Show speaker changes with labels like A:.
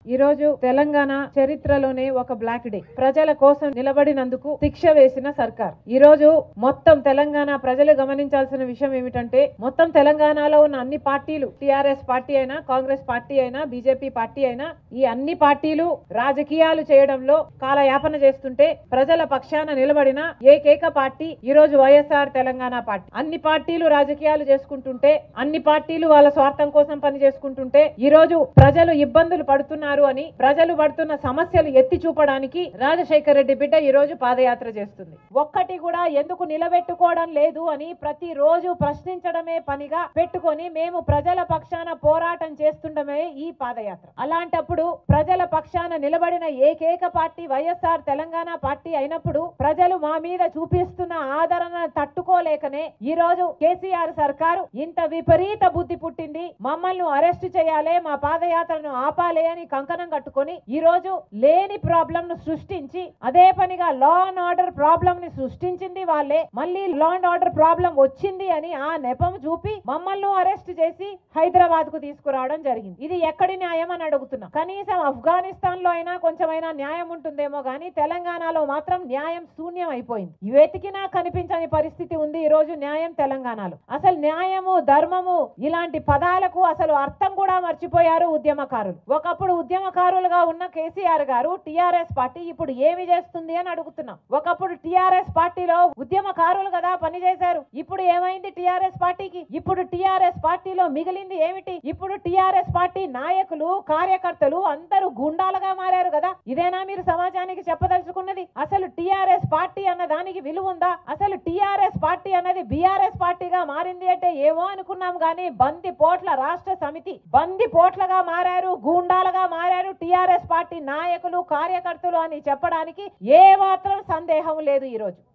A: ఈ రోజు తెలంగాణ చరిత్రలోనే ఒక బ్లాక్ డే ప్రజల కోసం నిలబడినందుకు శిక్ష వేసిన సర్కార్ ఈ రోజు మొత్తం తెలంగాణ ప్రజలు గమనించాల్సిన విషయం ఏమిటంటే మొత్తం తెలంగాణలో ఉన్న అన్ని పార్టీలు టిఆర్ఎస్ పార్టీ అయినా కాంగ్రెస్ పార్టీ అయినా బీజేపీ పార్టీ అయినా ఈ అన్ని పార్టీలు రాజకీయాలు చేయడంలో కాలయాపన చేస్తుంటే ప్రజల పక్షాన నిలబడిన ఏకైక పార్టీ ఈ రోజు వైఎస్ఆర్ తెలంగాణ పార్టీ అన్ని పార్టీలు రాజకీయాలు చేసుకుంటుంటే అన్ని పార్టీలు వాళ్ళ స్వార్థం కోసం పని చేసుకుంటుంటే ఈ రోజు ప్రజలు ఇబ్బందులు పడుతున్నారు అని ప్రజలు పడుతున్న సమస్యలు ఎత్తి చూపడానికి రాజశేఖర రెడ్డి బిడ్డ ఈ రోజు పాదయాత్ర చేస్తుంది ఒక్కటి కూడా ఎందుకు నిలబెట్టుకోవడం లేదు అని ప్రతి రోజు ప్రశ్నించడమే పనిగా పెట్టుకొని మేము ప్రజల పక్షాన పోరాటం చేస్తుండమే ఈ పాదయాత్ర అలాంటప్పుడు ప్రజల పక్షాన నిలబడిన ఏకైక పార్టీ వైఎస్ఆర్ తెలంగాణ పార్టీ అయినప్పుడు ప్రజలు మా మీద చూపిస్తున్న ఆదరణ తట్టుకోలేకనే ఈ రోజు కేసీఆర్ సర్కారు ఇంత విపరీత బుద్ధి పుట్టింది మమ్మల్ని అరెస్ట్ చేయాలి మా పాదయాత్రను ఆపాలి అని కంకణం కట్టుకొని ఈ రోజు లేని ప్రాబ్లం ను సృష్టించి అదే పనిగా లా అండ్ ఆర్డర్ ప్రాబ్లం ని సృష్టించింది వాళ్ళే మళ్ళీ లా అండ్ ఆర్డర్ ప్రాబ్లం వచ్చింది అని ఆ నెపం చూపి మమ్మల్ని అరెస్ట్ చేసి హైదరాబాద్ కు తీసుకురావడం జరిగింది ఇది ఎక్కడి న్యాయం అని అడుగుతున్నాం కనీసం ఆఫ్ఘనిస్తాన్ లో అయినా కొంచెమైనా న్యాయం ఉంటుందేమో గానీ తెలంగాణలో మాత్రం న్యాయం శూన్యం అయిపోయింది వెతికినా కనిపించని పరిస్థితి ఉంది ఈ రోజు న్యాయం తెలంగాణలో అసలు న్యాయము ధర్మము ఇలాంటి పదాలకు అసలు అర్థం కూడా మర్చిపోయారు ఉద్యమకారులు ఒకప్పుడు ఉద్యమకారులుగా ఉన్న కేసీఆర్ గారు టిఆర్ఎస్ పార్టీ ఇప్పుడు ఏమి చేస్తుంది అని అడుగుతున్నాం ఒకప్పుడు టిఆర్ఎస్ పార్టీలో ఉద్యమకారులు కదా పనిచేశారు ఇప్పుడు ఏమైంది టిఆర్ఎస్ పార్టీకి ఇప్పుడు టిఆర్ఎస్ పార్టీలో మిగిలింది ఏమిటి ఇప్పుడు టిఆర్ఎస్ పార్టీ నాయకులు కార్యకర్తలు అందరూ గుండాలుగా మారారు కదా ఇదేనా మీరు సమాజానికి చెప్పదలుచుకున్నది అసలు టిఆర్ఎస్ పార్టీ అన్న దానికి విలువ ఉందా అసలు టిఆర్ఎస్ పార్టీ అన్నది బిఆర్ఎస్ పార్టీగా మారింది అంటే ఏమో అనుకున్నాం కానీ బంది పోట్ల రాష్ట్ర సమితి బంది పోట్లగా మారారు గూండాలుగా మారారు టిఆర్ఎస్ పార్టీ నాయకులు కార్యకర్తలు అని చెప్పడానికి ఏ మాత్రం సందేహం లేదు ఈ రోజు